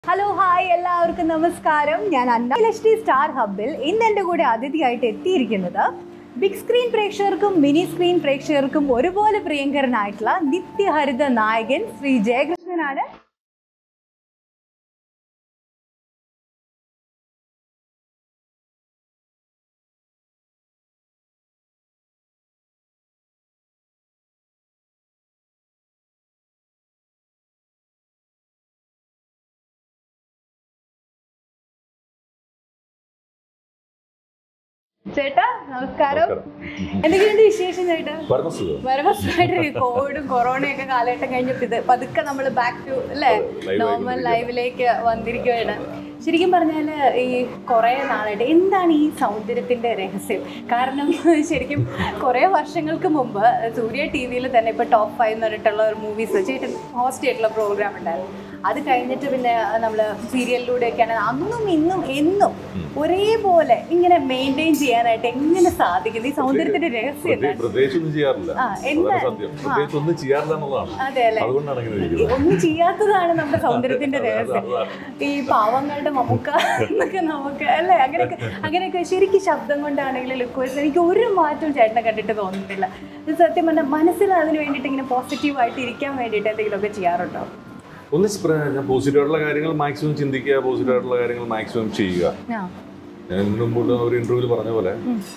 Hello hi എല്ലാവർക്കും നമസ്കാരം ഞാൻ അന്നലക്ഷ്മി സ്റ്റാർ ഹബിൽ ഇന്ന് എൻ്റെ കൂടെ അതിഥിയായിട്ട് എത്തിയിരിക്കുന്നത് ബിഗ് സ്ക്രീൻ പ്രേക്ഷകർക്കും മിനി സ്ക്രീൻ പ്രേക്ഷകർക്കും ഒരുപോലെ പ്രിയങ്കരനായിട്ടുള്ള നിത്യഹരിത നായകൻ ശ്രീ ജയകൃഷ്ണനാണ് ചേട്ടാ നമസ്കാരം എന്തൊക്കെയുണ്ട് വിശേഷം ചേട്ടാ പരമസുഖം പരമസുഖമായിട്ട് കോവിഡും കൊറോണയൊക്കെ കാലഘട്ടം കഴിഞ്ഞിട്ട് ഇത് പതുക്കെ നമ്മൾ ബാക്ക് ടു അല്ലേ live നോർമൽ ലൈവിലേക്ക് വന്നിരിക്കുകയാണ് ശരിക്കും പറഞ്ഞാൽ ഈ കുറേ നാളായിട്ട് എന്താണ് ഈ സൗന്ദര്യത്തിൻ്റെ രഹസ്യം കാരണം ശരിക്കും കുറേ വർഷങ്ങൾക്ക് മുമ്പ് സൂര്യ ടി വിയിൽ തന്നെ ഇപ്പോൾ ടോപ്പ് ഫൈവ് എന്ന് പറഞ്ഞിട്ടുള്ള ഒരു മൂവീസ് ചേട്ടൻ ഹോസ്റ്റ് ആയിട്ടുള്ള പ്രോഗ്രാം ഉണ്ടായിരുന്നു അത് കഴിഞ്ഞിട്ട് പിന്നെ നമ്മൾ സീരിയലിലൂടെയൊക്കെയാണ് അന്നും ഇന്നും എന്നും ഒരേപോലെ ഇങ്ങനെ മെയിൻറ്റെയിൻ ചെയ്യാനായിട്ട് എങ്ങനെ സാധിക്കും ഈ സൗന്ദര്യത്തിന്റെ രഹസ്യം എന്താണ് പ്രത്യേകിച്ച് ഒന്നും ചെയ്യാറില്ല ആ, എന്താ? അതാണ് സത്യം പ്രത്യേകിച്ച് ഒന്നും ചെയ്യാറില്ല എന്നുള്ളതാണ് അതെ അല്ലേ അതുകൊണ്ടാണ് ഇങ്ങനെ ഇരിക്കുന്നത് ഒന്നും ചെയ്യാത്തതാണ് നമ്മുടെ സൗന്ദര്യത്തിന്റെ രഹസ്യം അതാണ്. ഈ പാവങ്ങളുടെ മമ്മൂക്ക എന്നൊക്കെ നമുക്ക് അല്ലേ അങ്ങനെയൊക്കെ അങ്ങനെയൊക്കെ ശരിക്കും ശബ്ദം കൊണ്ടാണെങ്കിലും ലുക്ക് വൈസ് എനിക്ക് ഒരു മാറ്റവും ചേട്ടനെ കണ്ടിട്ട് തോന്നുന്നില്ല ഇത് സത്യം പറഞ്ഞാൽ മനസ്സിൽ അതിന് വേണ്ടിയിട്ട് ഇങ്ങനെ പോസിറ്റീവായിട്ട് ഇരിക്കാൻ വേണ്ടിയിട്ട് എന്തെങ്കിലുമൊക്കെ ചെയ്യാറുണ്ടോ ഒന്ന് സ്പ്ര- ഞാൻ പോസിറ്റീവ് ആയിട്ടുള്ള കാര്യങ്ങൾ മാക്സിമം ചിന്തിക്കുക പോസിറ്റീവ് ആയിട്ടുള്ള കാര്യങ്ങൾ മാക്സിമം ചെയ്യുക ആ ഞാൻ ഇതിനു മുമ്പ് ഒരു ഇന്റർവ്യൂവിൽ പറഞ്ഞ പോലെ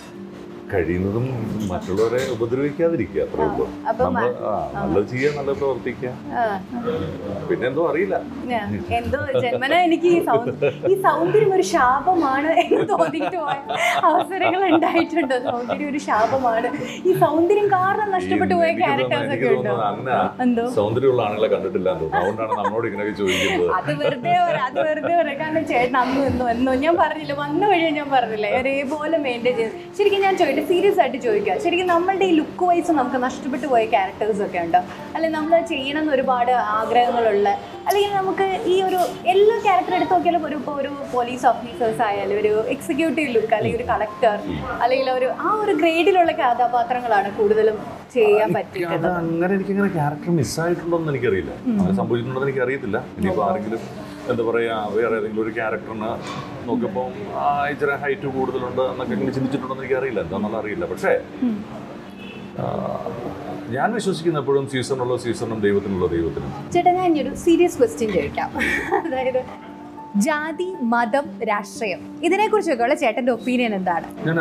കഴിയുന്നതും മറ്റുള്ളവരെ ഉപദ്രവിക്കാതിരിക്കുക അത്രേ ഉള്ളൂ അപ്പം നമ്മൾ ആ നല്ലത് ചെയ്യുക നല്ലത് പ്രവർത്തിക്കുക ആ, പിന്നെ എന്തോ അറിയില്ല ആ. എന്തോ ജന്മന എനിക്ക് ഈ സൗന്ദ ഈ സൗന്ദര്യം ഒരു ശാപമാണ് എന്ന് തോന്നിയിട്ട് പോയ അവസരങ്ങൾ ഉണ്ടായിട്ടുണ്ട് സൗന്ദര്യം ഒരു ശാപമാണ് ഈ സൗന്ദര്യം കാരണം നഷ്ടപ്പെട്ടു പോയ എനിക്ക് തോന്നുന്നു- ക്യാരക്ടേഴ്സ് എനിക്ക് ഒക്കെ ഉണ്ടോ തോന്നുന്നു അന്ന എന്തോ സൗന്ദര്യമുള്ള ആണുങ്ങളെ കണ്ടിട്ടില്ല എന്ന് തോന്നുന്നു അതുകൊണ്ടാണ് നമ്മളോട് ഇങ്ങനെയൊക്കെ ചോദിക്കുന്നത് അത് വെറുതെ പറയാം അത് വെറുതെ പറയാം കാരണം ചേട്ടൻ അന്നും ഇന്നും എന്നോ ഞാൻ പറഞ്ഞില്ല വന്ന വഴിയെ ഞാൻ പറഞ്ഞില്ലേ ഒരേപോലെ മെയിൻറ്റെയിൻ ചെയ്ത് ശരിക്കും ഞാൻ ചോദിക്കട്ടെ സീരിയസ് ആയിട്ട് ചോദിക്കാം ശരിക്കും നമ്മളുടെ ഈ ലുക്ക് വൈസ് നമുക്ക് നഷ്ടപ്പെട്ടു പോയ ക്യാരക്ടേഴ്സ് ഒക്കെ ഉണ്ടോ അല്ലെങ്കിൽ നമ്മൾ ചെയ്യണം എന്ന് ഒരുപാട് ആഗ്രഹങ്ങളുള്ള അല്ലെങ്കിൽ നമുക്ക് ഈ ഒരു എല്ലാ ക്യാരക്ടർ എടുത്ത് നോക്കിയാലും ഒരു ഇപ്പോൾ ഒരു പോലീസ് ഓഫീസേഴ്സ് ആയാലും ഒരു എക്സിക്യൂട്ടീവ് ലുക്ക് അല്ലെങ്കിൽ ഒരു കളക്ടർ അല്ലെങ്കിൽ ഒരു ആ ഒരു ഗ്രേഡിലുള്ള കഥാപാത്രങ്ങളാണ് കൂടുതലും ചെയ്യാൻ പറ്റിയിട്ടുള്ളത് അത് അങ്ങനെ എനിക്ക് അങ്ങനെ ക്യാരക്ടർ മിസ്സായിട്ടുണ്ടോ എന്ന് എനിക്കറിയില്ല അങ്ങനെ സംഭവിച്ചിട്ടുണ്ടോ എന്ന് എനിക്ക് അറിയത്തില്ല ഇനിയിപ്പോൾ ആരെങ്കിലും എന്താ പറയാ വേറെ ഏതെങ്കിലും ഒരു ക്യാരക്ടറിന് നോക്കിയപ്പോൾ ആ ഇച്ചിരി ഹൈറ്റ് കൂടുതലുണ്ട് എന്നൊക്കെ ഇങ്ങനെ ചിന്തിച്ചിട്ടുണ്ടോ എന്ന് എനിക്കറിയില്ല എന്താണെന്നുള്ള അറിയില്ല പക്ഷേ ആ, ഞാൻ വിശ്വസിക്കുന്ന എപ്പോഴും സീസണുള്ള സീസണും ദൈവത്തിനുള്ള ദൈവത്തിനും ചേട്ടാ ഞാൻ ഇനി ഒരു സീരിയസ് ക്വസ്റ്റ്യൻ ചോദിക്കാം അതായത് ജാതി മതം രാഷ്ട്രീയം ഇതിനെക്കുറിച്ചൊക്കെയുള്ള ചേട്ടന്റെ ഒപ്പീനിയൻ എന്താണ് ഞാൻ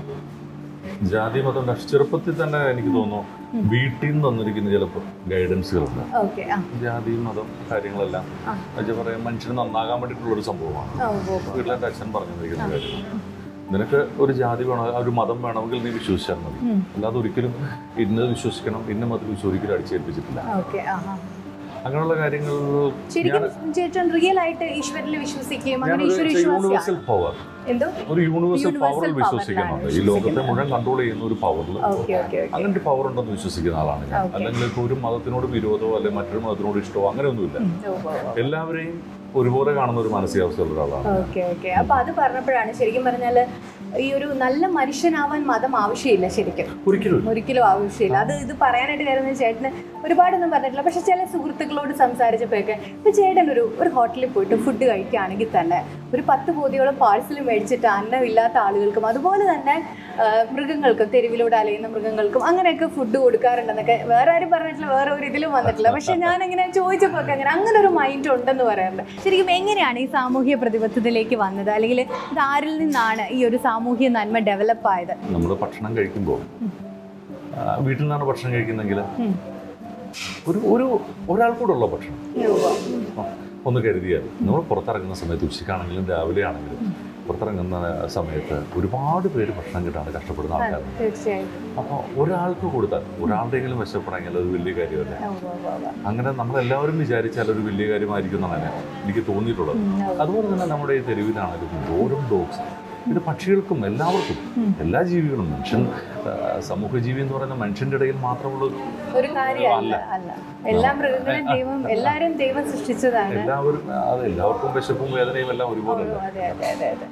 ജാതി മതം രാഷ്ട്രീയ- ചെറുപ്പത്തിൽ തന്നെ എനിക്ക് തോന്നുന്നു വീട്ടിൽ നിന്ന് തന്നിരിക്കുന്ന ചിലപ്പോൾ ഗൈഡൻസുകളുണ്ട് ഓക്കെ ആ ജാതി മതം കാര്യങ്ങളെല്ലാം ആ. എന്നുവെച്ചാൽ പറയാം മനുഷ്യന് നന്നാകാൻ വേണ്ടിയിട്ടുള്ള ഒരു സംഭവമാണ് ഓ, ഓ, ഓ. വീട്ടിലെ എൻ്റെ അച്ഛൻ പറഞ്ഞിരിക്കുന്ന കാര്യം നിനക്ക് ഒരു ജാതി വേണം ആ ഒരു മതം വേണമെങ്കിൽ നീ വിശ്വസിച്ചാൽ മതി ഉം. അല്ലാതെ ഒരിക്കലും ഇന്നത് വിശ്വസിക്കണം ഇന്ന മതം വിശ്വസിച്ച് ഒരിക്കലും അടിച്ചേൽപ്പിച്ചിട്ടില്ല ഓക്കെ ആ ആ. അങ്ങനെയുള്ള കാര്യങ്ങൾ ശരിക്കും ചേട്ടൻ റിയൽ ആയിട്ട് ഈശ്വരനിൽ വിശ്വസിക്കുകയും അങ്ങനെ ഈശ്വര ഞാനൊരു വിശ്വാസിയാണ് യൂണിവേഴ്സൽ പവർ എന്തോ ഒരു യൂണിവേഴ്സൽ Universal പവറിൽ power വിശ്വസിക്കുന്നുണ്ട് ലാണ് ഈ ലോകത്തെ മുഴുവൻ കൺട്രോൾ ചെയ്യുന്ന ഒരു പവറിൽ ഓക്കെ ഓക്കെ ഓക്കെ അങ്ങനെ ഒരു പവർ ഉണ്ടെന്ന് വിശ്വസിക്കുന്ന ആളാണ് ഞാൻ Okay. അല്ലെങ്കിൽ ഇപ്പോൾ ഒരു മതത്തിനോട് വിരോധമോ അല്ലെങ്കിൽ മറ്റൊരു മതത്തിനോട് ഇഷ്ടമോ അങ്ങനെയൊന്നുമില്ല എല്ലാവരെയും ഒരുപോലെ കാണുന്ന ഒരു മാനസികാവസ്ഥയുള്ള ഒരാളാണ് ഓക്കെ ഓക്കെ അപ്പൊ അത് പറഞ്ഞപ്പോഴാണ് ശരിക്കും പറഞ്ഞാൽ ഈ ഒരു നല്ല മനുഷ്യനാവാൻ മതം ആവശ്യമില്ല ശരിക്കും ഒരിക്കലും ഇല്ല. ഒരിക്കലും ആവശ്യമില്ല അത് ഇത് പറയാനായിട്ട് കയറുന്ന ചേട്ടന് ഒരുപാടൊന്നും പറഞ്ഞിട്ടില്ല പക്ഷെ ചില സുഹൃത്തുക്കളോട് സംസാരിച്ചപ്പോഴൊക്കെ ഇപ്പൊ ചേട്ടൻ ഒരു ഒരു ഹോട്ടലിൽ പോയിട്ട് ഫുഡ് കഴിക്കുകയാണെങ്കിൽ തന്നെ ഒരു പത്ത് പോതിയോളം പാഴ്സൽ മേടിച്ചിട്ട് അന്നമില്ലാത്ത ആളുകൾക്കും അതുപോലെ തന്നെ ആ, മൃഗങ്ങൾക്കും തെരുവിലൂടെ അലയുന്ന മൃഗങ്ങൾക്കും അങ്ങനെയൊക്കെ ഫുഡ് കൊടുക്കാറുണ്ടെന്നൊക്കെ വേറെ ആരും പറഞ്ഞിട്ടില്ല വേറെ ഒരു ഇതിലും വന്നിട്ടില്ല പക്ഷെ ഞാൻ ഇങ്ങനെ ചോദിച്ചപ്പോൾ ഒക്കെ അങ്ങനെ അങ്ങനെ ഒരു മൈൻഡ് ഉണ്ടെന്ന് പറയാറുണ്ട് ശരിക്കും എങ്ങനെയാണ് ഈ സാമൂഹ്യ പ്രതിബദ്ധതയിലേക്ക് വന്നത് അല്ലെങ്കിൽ ഇത് ആരിൽ നിന്നാണ് ഈ ഒരു സാമൂഹ്യ നന്മ ഡെവലപ്പ് ആയത് നമ്മൾ ഭക്ഷണം കഴിക്കുമ്പോൾ ആ, വീട്ടിൽ നിന്നാണ് ഭക്ഷണം കഴിക്കുന്നെങ്കിൽ ഉം. ഒരു ഒരു ഒരാൾ കൂടെ ഉള്ള ഭക്ഷണം ഉവ്വ്. ആ, ഒന്ന് കരുതിയാൽ നമ്മൾ പുറത്തിറങ്ങുന്ന സമയത്ത് ഉച്ചയ്ക്കാണെങ്കിലും രാവിലെ ആണെങ്കിലും പുറത്തിറങ്ങുന്ന സമയത്ത് ഒരുപാട് പേര് ഭക്ഷണം കിട്ടാണ് കഷ്ടപ്പെടുന്ന ആൾക്കാരാണ് തീർച്ചയായും അപ്പോൾ ഒരാൾക്ക് കൊടുത്താൽ ഒരാളുടെയെങ്കിലും വിശപ്പെടെങ്കിൽ അത് വലിയ കാര്യമല്ലേ ഉവ്വ് ഉവ്വ് ഉവ്വ്. അങ്ങനെ നമ്മളെല്ലാവരും വിചാരിച്ചാൽ ഒരു വലിയ കാര്യമായിരിക്കും എന്നാണ് എനിക്ക് തോന്നിയിട്ടുള്ളത് ഉം, ഉവ്വ്. അതുപോലെ തന്നെ നമ്മുടെ ഈ തെരുവിലാണെങ്കിലും ഓരോ ഡോഗ്സ് ഇത് പക്ഷികൾക്കും എല്ലാവർക്കും എല്ലാ ജീവികളും മനുഷ്യൻ ആ, സമൂഹജീവി എന്ന് പറയുന്ന മനുഷ്യന്റെ ഇടയിൽ മാത്രമുള്ള ഒരു ഒരു കാര്യമല്ല അല്ല എല്ലാ മൃഗങ്ങളും ദൈവം എല്ലാവരും ദൈവം സൃഷ്ടിച്ചതാണ് എല്ലാവരും അത് എല്ലാവർക്കും വിശപ്പും വേദനയും എല്ലാം ഒരുപോലെ അതെ അതെ അതെ അതെ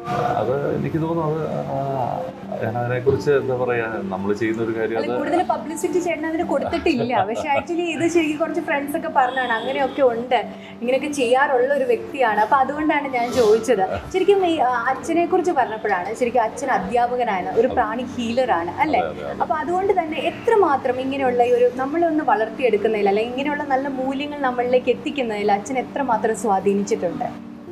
അത് എനിക്ക് തോന്നുന്നു അത് ആ, ഞാൻ അതിനെക്കുറിച്ച് എന്താ പറയാ നമ്മൾ ചെയ്യുന്ന ഒരു കാര്യം അത് അത് കൂടുതൽ പബ്ലിസിറ്റി ചേട്ടൻ അതിന് കൊടുത്തിട്ടില്ല പക്ഷെ ആക്ച്വലി ഇത് ശരിക്കും കുറച്ച് ഫ്രണ്ട്സ് ഒക്കെ പറഞ്ഞാണ് അങ്ങനെയൊക്കെ ഉണ്ട് ഇങ്ങനെയൊക്കെ ചെയ്യാറുള്ള ഒരു വ്യക്തിയാണ് അപ്പൊ അതുകൊണ്ടാണ് ഞാൻ ചോദിച്ചത് ശരിക്കും ഈ ആ, അച്ഛനെ കുറിച്ച് പറഞ്ഞപ്പോഴാണ് ശരിക്കും അച്ഛൻ അധ്യാപകനാണ് ഒരു പ്രാണി ഹീലറാണ് അല്ലേ അപ്പൊ അതുകൊണ്ട് തന്നെ എത്രമാത്രം ഇങ്ങനെയുള്ള ഈ ഒരു നമ്മളൊന്ന് വളർത്തിയെടുക്കുന്നതിൽ അല്ലെങ്കിൽ ഇങ്ങനെയുള്ള നല്ല മൂല്യങ്ങൾ നമ്മളിലേക്ക് എത്തിക്കുന്നതിൽ അച്ഛൻ എത്രമാത്രം സ്വാധീനിച്ചിട്ടുണ്ട്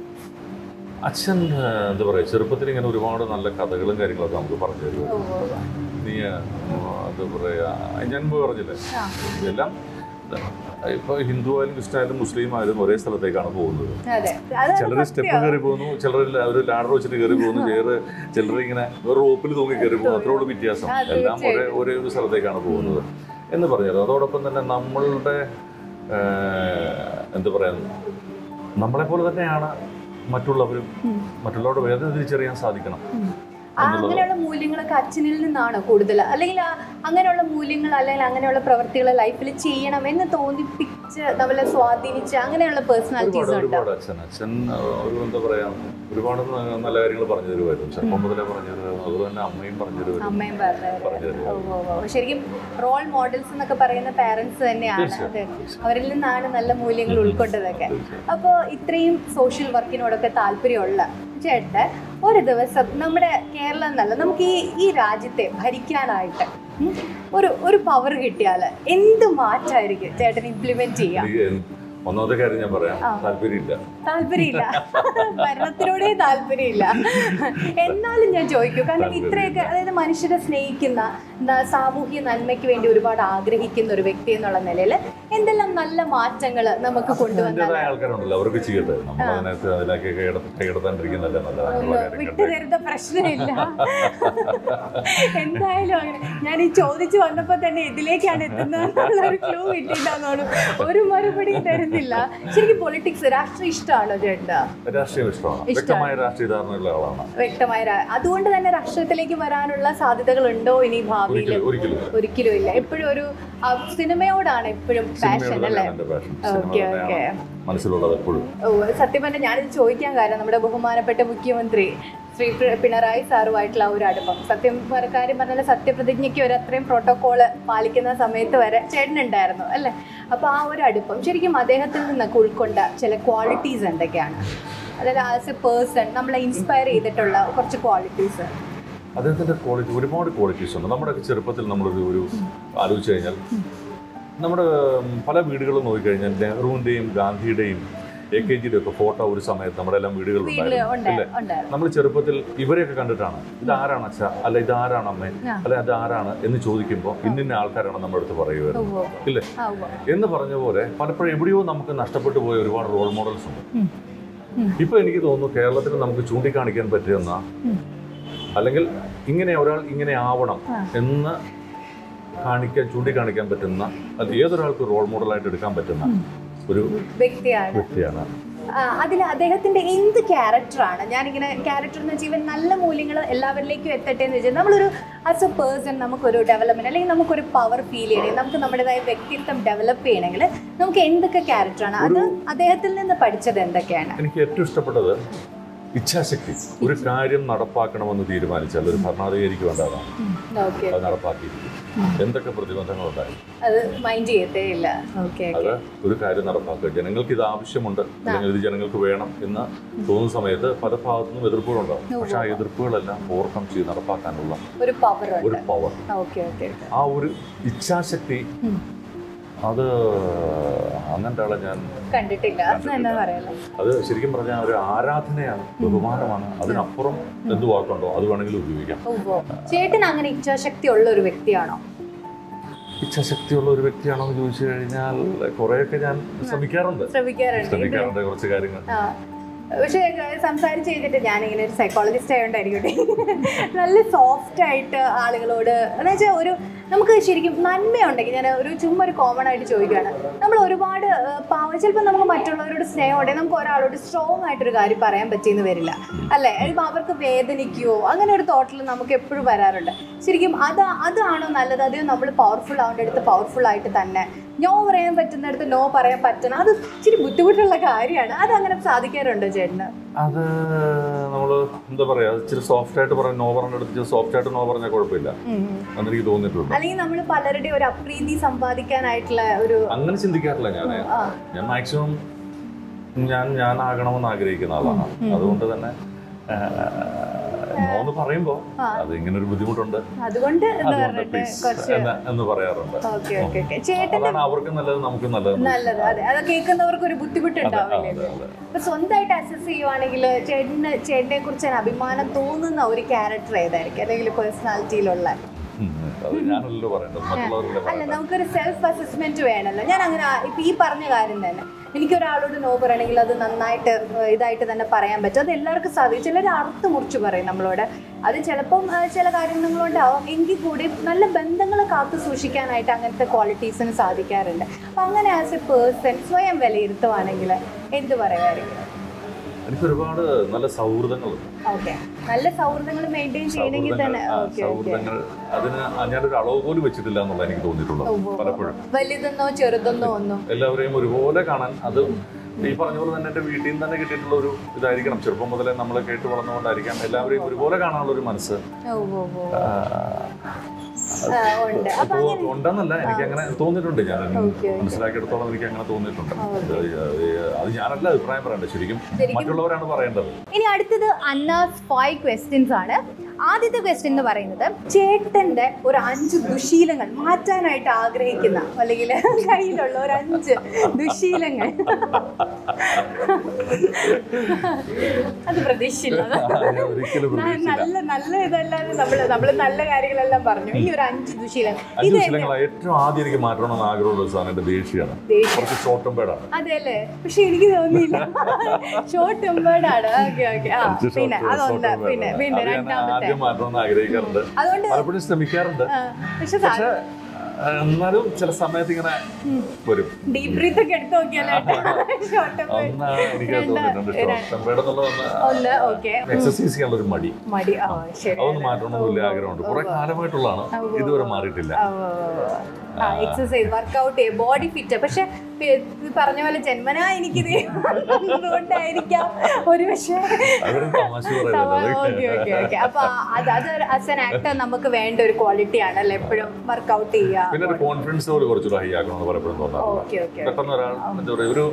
അച്ഛൻ ആ, എന്താ പറയാ ചെറുപ്പത്തിൽ ഇങ്ങനെ ഒരുപാട് നല്ല കഥകളും കാര്യങ്ങളൊക്കെ നമുക്ക് പറഞ്ഞു തരുമോ ഓ, ഓ, ഓ. നീ ആ, എന്താ പറയാ ഞാൻ മുമ്പ് പറഞ്ഞില്ലേ ആ. ഇതെല്ലാം ഇപ്പൊ ഹിന്ദു ആയാലും ക്രിസ്ത്യൻ ആയാലും മുസ്ലിം ആയാലും ഒരേ സ്ഥലത്തേക്കാണ് പോകുന്നത് അതെ അത് ചിലർ സ്റ്റെപ്പ് കയറി പോകുന്നു ചിലർ ഒരു ലാഡർ വെച്ചിട്ട് കയറി പോകുന്നു ചിലർ ചിലർ ഇങ്ങനെ ഒരു റോപ്പിൽ തൂങ്ങി കയറി പോകുന്നു അത്രയോട് വ്യത്യാസം ആ, എല്ലാം ഒരേ ഒരേ ഒരു സ്ഥലത്തേക്കാണ് പോകുന്നത് എന്ന് പറഞ്ഞത് അതോടൊപ്പം തന്നെ നമ്മളുടെ ആ, എന്താ പറയാ നമ്മളെ പോലെ തന്നെയാണ് മറ്റുള്ളവരും മറ്റുള്ളവരുടെ വേദന തിരിച്ചറിയാൻ സാധിക്കണം ആ അങ്ങനെയുള്ള മൂല്യങ്ങളൊക്കെ അച്ഛനിൽ നിന്നാണോ കൂടുതൽ അല്ലെങ്കിൽ ആ അങ്ങനെയുള്ള മൂല്യങ്ങൾ അല്ലെങ്കിൽ അങ്ങനെയുള്ള പ്രവർത്തികൾ ലൈഫിൽ ചെയ്യണം എന്ന് തോന്നിപ്പിച്ച് നമ്മളെ സ്വാധീനിച്ച് അങ്ങനെയുള്ള ഒരുപാട് പേഴ്സണാലിറ്റീസ് ഉണ്ട് ഒരുപാട് അച്ഛൻ അച്ഛൻ ആ, ഒരു എന്താ പറയാ ഒരുപാട് ന- നല്ല കാര്യങ്ങൾ പറഞ്ഞു തരുമായിരുന്നു ചെറുപ്പം മുതലേ പറഞ്ഞു തരുമായിരുന്നു അതുപോലെ തന്നെ അമ്മയും പറഞ്ഞു തരുമായിരുന്നു അമ്മയും പറഞ്ഞത് പറഞ്ഞു തരുമായിരുന്നു ഓ, ഓ, ഓ. ശരിക്കും റോൾ മോഡൽസ് എന്നൊക്കെ പറയുന്ന പാരന്റ്സ് തന്നെയാണ് അതെ അവരിൽ നിന്നാണ് നല്ല മൂല്യങ്ങൾ ഉൾക്കൊണ്ടതൊക്കെ അപ്പോൾ ഇത്രയും സോഷ്യൽ വർക്കിനോടൊക്കെ താല്പര്യമുള്ള ചേട്ടൻ ഒരു ദിവസം നമ്മുടെ കേരളം എന്നല്ല നമുക്ക് ഈ ഈ രാജ്യത്തെ ഭരിക്കാനായിട്ട് ഉം, ഒരു ഒരു പവർ കിട്ടിയാൽ എന്ത് മാറ്റമായിരിക്കും ചേട്ടൻ ഇംപ്ലിമെന്റ് ചെയ്യാം എനിക്ക് ഒന്നാമത്തെ കാര്യം ഞാൻ പറയാം താല്പര്യമില്ല താല്പര്യമില്ല ഭരണത്തിനോടേ താല്പര്യമില്ല എന്നാലും ഞാൻ ചോദിക്കും കാരണം ഇത്രയൊക്കെ അതായത് മനുഷ്യരെ സ്നേഹിക്കുന്ന ന- സാമൂഹ്യ നന്മയ്ക്ക് വേണ്ടി ഒരുപാട് ആഗ്രഹിക്കുന്ന ഒരു വ്യക്തി എന്നുള്ള നിലയിൽ എന്തെല്ലാം നല്ല മാറ്റങ്ങൾ നമുക്ക് കൊണ്ടുവന്നാൽ അതിൻ്റെതായ ആൾക്കാരുണ്ടല്ലോ അവർക്ക് ചെയ്യട്ടെ നമ്മൾ അതിനകത്ത് അതിലേക്ക് കൈയട- കൈയടത്താണ്ടിരിക്കുന്നതല്ല നല്ലതായിട്ടുള്ള കാര്യങ്ങൾ വിട്ടുതരുന്ന പ്രശ്നമില്ല എന്തായാലും അങ്ങനെ ഞാൻ ഈ ചോദിച്ചു വന്നപ്പോ തന്നെ ഇതിലേക്കാണ് എത്തുന്നതെന്നുള്ള ഒരു ക്ലൂ കിട്ടിയിട്ടാന്നോളൂ ഒരു മറുപടി തരുന്നില്ല ശരിക്കും പൊളിറ്റിക്സ് രാഷ്ട്രീയം ഇഷ്ടമാണോ ചേട്ടാ രാഷ്ട്രീയം ഇഷ്ടമാണ് വ്യക്തമായ രാഷ്ട്രീയ ധാരണയുള്ള ആളാണ് വ്യക്തമായ രാ- അതുകൊണ്ട് തന്നെ രാഷ്ട്രീയത്തിലേക്ക് വരാനുള്ള സാധ്യതകൾ ഉണ്ടോ ഇനി ഭാവിയിൽ ഒരിക്കലും ഒരിക്കലും ഇല്ല. ഒരിക്കലും ഇല്ല എപ്പോഴും ഒരു ആ, സിനിമയോടാണ് എപ്പോഴും പാഷൻ സിനിമയോട് അല്ലേ തന്നെയാണ് എൻ്റെ പാഷൻ സിനിമ ഓക്കെ തന്നെയാണ് ഓക്കെ മനസ്സിലുള്ളത് എപ്പോഴും ഓ സത്യം പറഞ്ഞാൽ ഞാനിത് ചോദിക്കാൻ കാരണം നമ്മുടെ ബഹുമാനപ്പെട്ട മുഖ്യമന്ത്രി ശ്രീ പി- പിണറായി സാറുമായിട്ടുള്ള ആ ഒരു അടുപ്പം സത്യം പറ- കാര്യം പറഞ്ഞാൽ സത്യപ്രതിജ്ഞയ്ക്ക് ഒരു അത്രയും പ്രോട്ടോകോള് പാലിക്കുന്ന സമയത്ത് വരെ ചേട്ടനുണ്ടായിരുന്നു അല്ലേ അപ്പോൾ ആ ഒരു അടുപ്പം ശരിക്കും അദ്ദേഹത്തിൽ നിന്നൊക്കെ ഉൾക്കൊണ്ട ചില ക്വാളിറ്റീസ് എന്തൊക്കെയാണ് അതായത് ആസ് എ പേഴ്സൺ നമ്മളെ ഇൻസ്പയർ ചെയ്തിട്ടുള്ള കുറച്ച് ക്വാളിറ്റീസ് അദ്ദേഹത്തിൻ്റെ ക്വാളിറ്റി ഒരുപാട് ക്വാളിറ്റീസ് ഉണ്ട് നമ്മുടെയൊക്കെ ചെറുപ്പത്തിൽ നമ്മളൊരു ഒരു ആലോചിച്ച് കഴിഞ്ഞാൽ നമ്മുടെ ഉം, പല വീടുകളും നോക്കിക്കഴിഞ്ഞാൽ നെഹ്റുവിൻ്റെയും ഗാന്ധിയുടെയും എ കെ ജിയുടെ ഒക്കെ ഫോട്ടോ ഒരു സമയത്ത് നമ്മുടെ എല്ലാം വീട്ടില് വീടുകളിലുണ്ടായിരുന്നു ഉണ്ട് അല്ലേ ഉണ്ട് നമ്മൾ ചെറുപ്പത്തിൽ ഇവരെയൊക്കെ കണ്ടിട്ടാണ് ഇത് ആരാണ് അച്ഛ അല്ല ഇത് ആരാണ് അമ്മ ആ. അല്ല ഇത് ആരാണ് എന്ന് ചോദിക്കുമ്പോൾ ഇന്നിന്ന ആൾക്കാരാണ് നമ്മുടെ അടുത്ത് പറയുമായിരുന്നു ഉവ്വ്. ഇല്ലേ ആ ഉവ്വ്. എന്ന് പറഞ്ഞ പോലെ പലപ്പോഴും എവിടെയോ നമുക്ക് നഷ്ടപ്പെട്ടു പോയ ഒരുപാട് റോൾ മോഡൽസ് ഉണ്ട് ഉം. ഉം. ഇപ്പൊ എനിക്ക് തോന്നുന്നു കേരളത്തിൽ നമുക്ക് ചൂണ്ടിക്കാണിക്കാൻ പറ്റുന്ന ഉം. അല്ലെങ്കിൽ ഇങ്ങനെ ഒരാൾ ഇങ്ങനെ ആവണം ആ. എന്ന് കാണിക്കാൻ ചൂണ്ടിക്കാണിക്കാൻ പറ്റുന്ന അത് ഏതൊരാൾക്ക് റോൾ മോഡലായിട്ട് എടുക്കാൻ പറ്റുന്ന ഒരു വ്യക്തിയാണ് വ്യക്തിയാണ് അതിൽ അദ്ദേഹത്തിന്റെ എന്ത് ക്യാരക്ടറാണ് ഞാനിങ്ങനെ ക്യാരക്ടർ എന്ന് വെച്ചാൽ ഇവൻ നല്ല മൂല്യങ്ങൾ എല്ലാവരിലേക്കും എത്തട്ടെ എന്ന് വെച്ചാൽ നമ്മളൊരു ആസ് എ പേഴ്സൺ നമുക്കൊരു ഡെവലപ്മെന്റ് അല്ലെങ്കിൽ നമുക്കൊരു പവർ ഫീൽ ചെയ്യണമെങ്കിൽ നമുക്ക് നമ്മുടേതായ വ്യക്തിത്വം ഡെവലപ്പ് ചെയ്യണമെങ്കിൽ നമുക്ക് എന്തൊക്കെ ക്യാരക്ടറാണ് അത് അദ്ദേഹത്തിൽ നിന്ന് പഠിച്ചത് എന്തൊക്കെയാണ് എനിക്ക് ഏറ്റവും ഇഷ്ടപ്പെട്ടത് ഇച്ഛാശക്തി ഒരു കാര്യം നടപ്പാക്കണമെന്ന് തീരുമാനിച്ചാൽ ഒരു ഭരണാധികാരിക്ക് വേണ്ടതാണ് ഓക്കെ അത് നടപ്പാക്കിയിരിക്കും എന്തൊക്കെ പ്രതിബന്ധങ്ങളുണ്ടായി അത് മൈൻഡ് ചെയ്യത്തേ ഇല്ല ഓക്കെ അത് ഒരു കാര്യം നടപ്പാക്കുക ജനങ്ങൾക്ക് ഇത് ആവശ്യമുണ്ട് അല്ലെങ്കിൽ ഇത് ജനങ്ങൾക്ക് വേണം എന്ന് തോന്നുന്ന സമയത്ത് പല ഭാഗത്തു നിന്നും എതിർപ്പുകളുണ്ടാവും പക്ഷെ ആ എതിർപ്പുകളെല്ലാം ഓവർകം ചെയ്ത് നടപ്പാക്കാനുള്ള ഒരു പവർ ഒരു ഉണ്ട് പവർ ഓക്കെ ഓക്കെ ആ ഒരു ഇച്ഛാശക്തി അത് അങ്ങനത്തെ ആളെ ഞാൻ കണ്ടിട്ടില്ല എന്നാ പറയല്ലോ അത് ശരിക്കും പറഞ്ഞാൽ ഒരു ആരാധനയാണ് ബഹുമാനമാണ് അതിനപ്പുറം എന്ത് വാക്കുണ്ടോ അത് വേണമെങ്കിൽ ഉപയോഗിക്കാം ഓ ചേട്ടൻ അങ്ങനെ ഇച്ഛാശക്തി ഉള്ള ഒരു വ്യക്തിയാണോ ഇച്ഛാശക്തിയുള്ള ഒരു വ്യക്തിയാണോ എന്ന് ചോദിച്ചു കഴിഞ്ഞാൽ കുറേയൊക്കെ ഞാൻ ശ്രമിക്കാറുണ്ട് ശ്രമിക്കാറുണ്ട് ഇത് ശ്രമിക്കാറുണ്ട് കുറച്ച് കാര്യങ്ങൾ ആ. പക്ഷെ സംസാരിച്ച് കഴിഞ്ഞിട്ട് ഞാനിങ്ങനെ ഒരു സൈക്കോളജിസ്റ്റ് ആയതുകൊണ്ടായിരിക്കട്ടെ നല്ല സോഫ്റ്റ് ആയിട്ട് ആളുകളോട് എന്ന് വെച്ചാൽ ഒരു നമുക്ക് ശരിക്കും നന്മയുണ്ടെങ്കിൽ ഞാൻ ഒരു ചുമ്മാ ഒരു കോമൺ ആയിട്ട് ചോദിക്കുകയാണ് നമ്മൾ ഒരുപാട് ആ, പാവ ചിലപ്പോൾ നമുക്ക് മറ്റുള്ളവരോട് സ്നേഹമുണ്ടെങ്കിൽ നമുക്ക് ഒരാളോട് സ്ട്രോങ് ആയിട്ടൊരു കാര്യം പറയാൻ പറ്റിയെന്ന് വരില്ല അല്ലേ ഇപ്പം അവർക്ക് വേദനിക്കുകയോ അങ്ങനെ ഒരു തോട്ടിൽ നമുക്ക് എപ്പോഴും വരാറുണ്ട് ശരിക്കും അത് അതാണോ നല്ലത് അതെയോ നമ്മൾ പവർഫുൾ ആവേണ്ട അടുത്ത് പവർഫുൾ ആയിട്ട് തന്നെ നോ പറയാൻ പറ്റുന്നിടത്ത് നോ പറയാൻ പറ്റണം അത് ഇച്ചിരി ബുദ്ധിമുട്ടുള്ള കാര്യമാണ് അത് അങ്ങനെ സാധിക്കാറുണ്ടോ ചേട്ടന് അത് നമ്മൾ എന്താ പറയാ അത് ഇച്ചിരി സോഫ്റ്റ് ആയിട്ട് പറഞ്ഞ നോ പറഞ്ഞെടുത്ത് ഇച്ചിരി സോഫ്റ്റ് ആയിട്ട് നോ പറഞ്ഞാൽ കുഴപ്പമില്ല എന്ന് എനിക്ക് തോന്നിയിട്ടുണ്ട് അല്ലെങ്കിൽ നമ്മൾ പലരുടെയും ഒരു അപ്രീതി സമ്പാദിക്കാനായിട്ടുള്ള ഒരു അങ്ങനെ ചിന്തിക്കാറില്ല ഞാൻ ആ, ഞാൻ മാക്സിമം ഞാൻ ഞാൻ ആകണമെന്ന് ആഗ്രഹിക്കുന്ന ആളാണ് അതുകൊണ്ട് തന്നെ ആ, നോ എന്ന് പറയുമ്പോൾ അത് ഇങ്ങനെ ഒരു ബുദ്ധിമുട്ടുണ്ട് അതുകൊണ്ട് എന്താ അതുകൊണ്ട് പറഞ്ഞിട്ട് പ്ലീസ് കുറച്ച് എന്ന് എന്ന് പറയാറുണ്ട് ഓക്കെ ഓക്കെ ഓക്കെ ചേട്ടൻ അതാണ് അവർക്കും നല്ലത് നമുക്കും നല്ലത് നല്ലത് അതെ അത് കേൾക്കുന്നവർക്ക് ഒരു ബുദ്ധിമുട്ടുണ്ടാവില്ലേ ഇപ്പൊ സ്വന്തമായിട്ട് അസസ് ചെയ്യുവാണെങ്കിൽ ചേട്ടന് ചേട്ടനെ കുറിച്ച് ഒരു അഭിമാനം തോന്നുന്ന ഒരു ക്യാരക്ടർ ഏതായിരിക്കും അല്ലെങ്കിൽ പേഴ്സണാലിറ്റിയിലുള്ള ഉം, അത് ഞാനല്ലോ പറയേണ്ടത് മറ്റുള്ളവരല്ലേ അല്ല പറയേണ്ടത് നമുക്കൊരു സെൽഫ് അസസ്മെന്റ് വേണമല്ലോ ഞാൻ അങ്ങനെ ആ- ഇപ്പൊ ഈ പറഞ്ഞ കാര്യം തന്നെ എനിക്ക് ഒരാളോട് നോ പറയണമെങ്കിൽ അത് നന്നായിട്ട് ഏഹ്, ഇതായിട്ട് തന്നെ പറയാൻ പറ്റും അത് എല്ലാവർക്കും സാധിക്കും ചിലർ അറുത്ത് മുറിച്ച് പറയും നമ്മളോട് അത് ചിലപ്പം ആ, ചില കാര്യങ്ങളുണ്ടാവും എങ്കിൽ കൂടി നല്ല ബന്ധങ്ങൾ കാത്തു സൂക്ഷിക്കാനായിട്ട് അങ്ങനത്തെ ക്വാളിറ്റീസിന് സാധിക്കാറുണ്ട് അപ്പം അങ്ങനെ ആസ് എ പേഴ്സൺ സ്വയം വിലയിരുത്തുവാണെങ്കിൽ എന്ത് പറയുമായിരിക്കും എനിക്ക് ഒരുപാട് നല്ല സൗഹൃദങ്ങളുണ്ട് ഓക്കെ നല്ല സൗഹൃദങ്ങൾ മെയിൻറ്റെയിൻ ചെയ്യണമെങ്കിൽ തന്നെ ആ, ഓക്കെ ഓക്കെ സൗഹൃദങ്ങൾ അതിന് ഞാനൊരു അളവ് പോലും വെച്ചിട്ടില്ല എന്നുള്ള എനിക്ക് തോന്നിയിട്ടുള്ളത് പലപ്പോഴും വലുതെന്നോ ചെറുതെന്നോ ഒന്നും എല്ലാവരെയും ഒരുപോലെ കാണാൻ അത് ഈ പറഞ്ഞ പോലെ തന്നെ എൻ്റെ വീട്ടിൽ നിന്ന് തന്നെ കിട്ടിയിട്ടുള്ള ഒരു ഇതായിരിക്കണം ചെറുപ്പം മുതലേ നമ്മൾ കേട്ട് വളർന്നുകൊണ്ടായിരിക്കാം എല്ലാവരെയും ഒരുപോലെ കാണാനുള്ള ഒരു മനസ്സ് ഓ ഓ ഓ ആ, ആ, ഉണ്ട് അപ്പൊ തോ- ഉണ്ടെന്നല്ല എനിക്ക് അങ്ങനെ തോന്നിയിട്ടുണ്ട് ഞാൻ ഓക്കെ മനസ്സിലാക്കിയെടുത്തോളം എനിക്ക് അങ്ങനെ തോന്നിയിട്ടുണ്ട് അത് അത് ഞാനല്ല അഭിപ്രായം പറയണ്ടത് ശരിക്കും മറ്റുള്ളവരാണ് പറയേണ്ടത് ഇനി അടുത്തത് അന്നാസ് ഫൈവ് ക്വസ്റ്റ്യൻസ് ആണ് ആദ്യത്തെ ക്വസ്റ്റ്യൻ എന്ന് പറയുന്നത് ചേട്ടന്റെ ഒരു അഞ്ച് ദുശീലങ്ങൾ മാറ്റാനായിട്ട് ആഗ്രഹിക്കുന്ന അല്ലെങ്കിൽ കയ്യിലുള്ള ഒരു അഞ്ച് ദുശീലങ്ങൾ അത് പ്രതീക്ഷിച്ചില്ല ഞാൻ ഒരിക്കലും പ്രതീക്ഷിച്ചില്ല നല്ല നല്ല ഇതല്ലാതെ നമ്മള് നമ്മള് നല്ല കാര്യങ്ങളെല്ലാം പറഞ്ഞു ഇനി ഒരു അഞ്ച് ദുശീലങ്ങൾ അഞ്ച് വിഷയങ്ങളാണ് ഏറ്റവും ആദ്യം എനിക്ക് മാറ്റണമെന്ന് ആഗ്രഹമുള്ള ഒരു സാധനം എൻ്റെ ദേഷ്യമാണ് ദേഷ്യം. കുറച്ച് ഷോർട്ട് ടംപേഡാണ് അതെ അല്ലേ പക്ഷെ എനിക്ക് തോന്നിയില്ല ഷോർട്ട് ടെമ്പേർഡാണ് ഓക്കെ ഓക്കെ ആ പിന്നെ അതൊന്ന് പിന്നെ പിന്നെ രണ്ടാമത്തെ ആദ്യം മാറ്റണമെന്ന് ആഗ്രഹിക്കാറുണ്ട് അതുകൊണ്ട് പലപ്പോഴും ശ്രമിക്കാറുണ്ട് ആ, പക്ഷെ പക്ഷെ ആ, എന്നാലും ചില സമയത്ത് ഇങ്ങനെ വരും ഡീപ് ബ്രീത്ത് ഒക്കെ എടുത്ത് നോക്കിയാലോ ഷോർട്ട് ടെമ്പേർഡ് ഒന്ന് എനിക്ക് തോന്നിയിട്ടുണ്ട് ഷോർട്ട് ടെമ്പേഡ് എന്നുള്ളത് ഒന്ന് ഓക്കെ എക്സസൈസ് ചെയ്യാനുള്ള ഒരു മടി മടി ആ ശരി അതൊന്ന് മാറ്റണമെന്ന് വലിയ ആഗ്രഹമുണ്ട് കുറെ കാലമായിട്ടുള്ളതാണ് ഇതുവരെ മാറിയിട്ടില്ല ആ എക്സസൈസ് വർക്കൗട്ട് ചെയ്യും ബോഡി ഫിറ്റ് പക്ഷെ പി- ഈ പറഞ്ഞ പോലെ ജന്മനാ എനിക്കിത് അതുകൊണ്ടായിരിക്കാം ഒരു പക്ഷേ അതൊരു തമാശ പറയുന്നത് ഓക്കെ ഓക്കെ ഓക്കെ അപ്പൊ അത് അത് ആസ് എൻ ആക്ടർ നമുക്ക് വേണ്ട ഒരു ക്വാളിറ്റി ആണല്ലോ എപ്പോഴും വർക്കൗട്ട് ചെയ്യുക പിന്നെ ഒരു കോൺഫിഡൻസ് ലെവൽ കുറച്ചുകൂടെ ഹൈ ആക്കണമെന്ന് പലപ്പോഴും തോന്നാറുണ്ട് ഓക്കെ ഓക്കെ പെട്ടെന്ന് ഒരാൾ എന്താ പറയുക ഒരു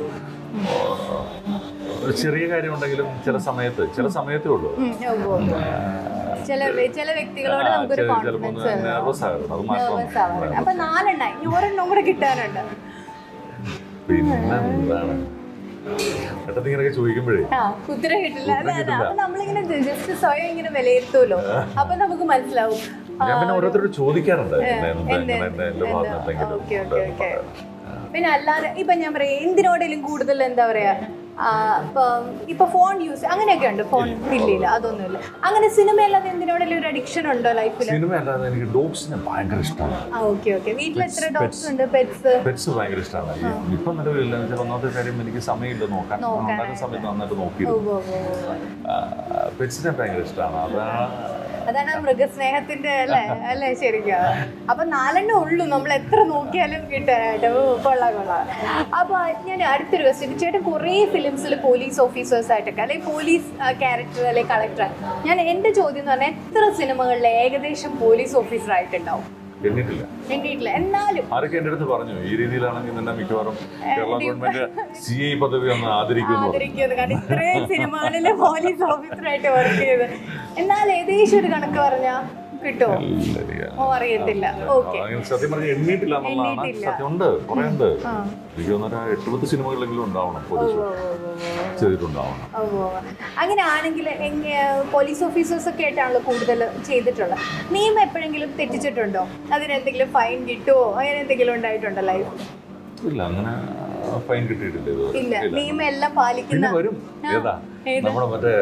ഒരു ചെറിയ കാര്യം ഉണ്ടെങ്കിലും ചില സമയത്ത് ചില സമയത്തേ ഉള്ളൂ ചില ചില വ്യക്തികളോട് നമുക്കൊരു ചിലപ്പോൾ കോൺഫിഡൻസ് നെർവസ് ആയിരുന്നു അത് മാറ്റണം നെർവസ് ആവാറുണ്ട് അപ്പൊ നാലെണ്ണായി ഇനി ഒരെണ്ണം കൂടെ കിട്ടാനുണ്ട് പിന്നെ എന്താണ് പെട്ടെന്ന് ഇങ്ങനെയൊക്കെ ചോദിക്കുമ്പോഴേ ആ കുതിര കിട്ടില്ല അതെ അതെ അപ്പൊ നമ്മളിങ്ങനെ ജസ്റ്റ് സ്വയം ഇങ്ങനെ വിലയിരുത്തുമല്ലോ അപ്പൊ നമുക്ക് മനസ്സിലാവും ആ, ഞാൻ പിന്നെ ഓരോരുത്തരോട് ചോദിക്കാറുണ്ട് എന്നെ എന്താ എന്ത്? ഇങ്ങനെ എന്നെ എൻ്റെ ഭാഗത്ത് എന്തെങ്കിലും ഓക്കെ ഓക്കെ ഉണ്ടെന്ന് ഓക്കെ പറയാൻ. പിന്നെ അല്ലാതെ ഇപ്പൊ ഞാൻ പറയാം എന്തിനോടെങ്കിലും കൂടുതൽ എന്താ പറയാ ആ, ഇപ്പം ഇപ്പൊ ഫോൺ യൂസ് അങ്ങനെയൊക്കെ ഉണ്ട് ഫോൺ ഇല്ലില്ല അതൊന്നുമില്ല അങ്ങനെ സിനിമ അല്ലാതെ എന്തിനോടെങ്കിലും ഒരു അഡിക്ഷൻ ഉണ്ടോ ലൈഫിൽ സിനിമ അല്ലാതെ എനിക്ക് ഡോഗ്സിനെ ഭയങ്കര ഇഷ്ടമാണ് ആ ഓക്കെ ഓക്കെ വീട്ടിൽ എത്ര ഡോഗ്സ് ഉണ്ട് പെറ്റ്സ് പെറ്റ്സ് ഭയങ്കര ഇഷ്ടമാണ് ഇപ്പം നിലവിലില്ല എന്ന് വെച്ചാൽ ഒന്നാമത്തെ കാര്യം എനിക്ക് സമയമില്ല നോക്കാൻ ഉണ്ടാക്കുന്ന സമയത്ത് നന്നായിട്ട് നോക്കിയിരുന്നു പെറ്റ്സിനെ ഭയങ്കര ഇഷ്ടമാണ് അതാണ് അതാണ് ആ മൃഗസ്നേഹത്തിന്റെ അല്ലേ അല്ലേ ശരിക്കും അപ്പൊ നാലെണ്ണം ഉള്ളൂ നമ്മൾ എത്ര നോക്കിയാലും കിട്ടാനായിട്ട് ഓ, കൊള്ളാം കൊള്ളാം അപ്പൊ ഞാൻ അടുത്തൊരു ക്വസ്റ്റ്യൻ ചേട്ടൻ കുറേ ഫിലിംസിൽ പോലീസ് ഓഫീസേഴ്സ് ആയിട്ടൊക്കെ അല്ലെങ്കിൽ പോലീസ് ക്യാരക്ടർ അല്ലെങ്കിൽ കളക്ടർ ഞാൻ എന്റെ ചോദ്യം എന്ന് പറഞ്ഞാൽ എത്ര സിനിമകളിൽ ഏകദേശം പോലീസ് ഓഫീസർ ആയിട്ടുണ്ടാവും എണ്ണിട്ടില്ല എണ്ണിയിട്ടില്ല എന്നാലും ആരൊക്കെ എൻ്റെ അടുത്ത് പറഞ്ഞു ഈ രീതിയിലാണെങ്കിൽ നിന്നെ മിക്കവാറും കേരള ഗവൺമെന്റ് സി ഐ പദവി ഒന്ന് ആദരിക്കുന്നു ആദരിക്കുന്നത് കാരണം ഇത്രയും സിനിമകളിൽ പോലീസ് ഓഫീസറായിട്ട് വർക്ക് ചെയ്ത് എന്നാൽ ഏകദേശം ഒരു കണക്ക് പറഞ്ഞാ കിട്ടുമോ ഓ അറിയത്തില്ല ഓക്കെ അങ്ങനെ സത്യം പറഞ്ഞ എണ്ണിയിട്ടില്ല എന്നുള്ളതാണ് എണ്ണിയിട്ടില്ല. സത്യം ഉണ്ട് കുറെ ഉണ്ട് ആ എനിക്ക് തോന്നുന്ന ഒരു എട്ടുപത്ത് സിനിമകളെങ്കിലും ഉണ്ടാവണം പോലീസ് ഓ, ഓ, ഓ, ഓ. ചെയ്തിട്ടുണ്ടാവണം ഓ, അങ്ങനെ ആണെങ്കിൽ പോലീസ് ഓഫീസേഴ്സ് ഒക്കെ ആയിട്ടാണല്ലോ കൂടുതൽ ചെയ്തിട്ടുള്ളത് നിയമം എപ്പോഴെങ്കിലും തെറ്റിച്ചിട്ടുണ്ടോ അതിനെന്തെങ്കിലും ഫൈൻ കിട്ടുമോ അങ്ങനെ എന്തെങ്കിലും ഉണ്ടായിട്ടുണ്ടോ ലൈഫ് ഇല്ല അങ്ങനെ ഫൈൻ കിട്ടിയിട്ടില്ല ഇതുവരെ ഇല്ല നിയമം എല്ലാം പിന്നെ പാലിക്കുന്ന വരും ഏതാ ഏത്? നമ്മുടെ മറ്റേ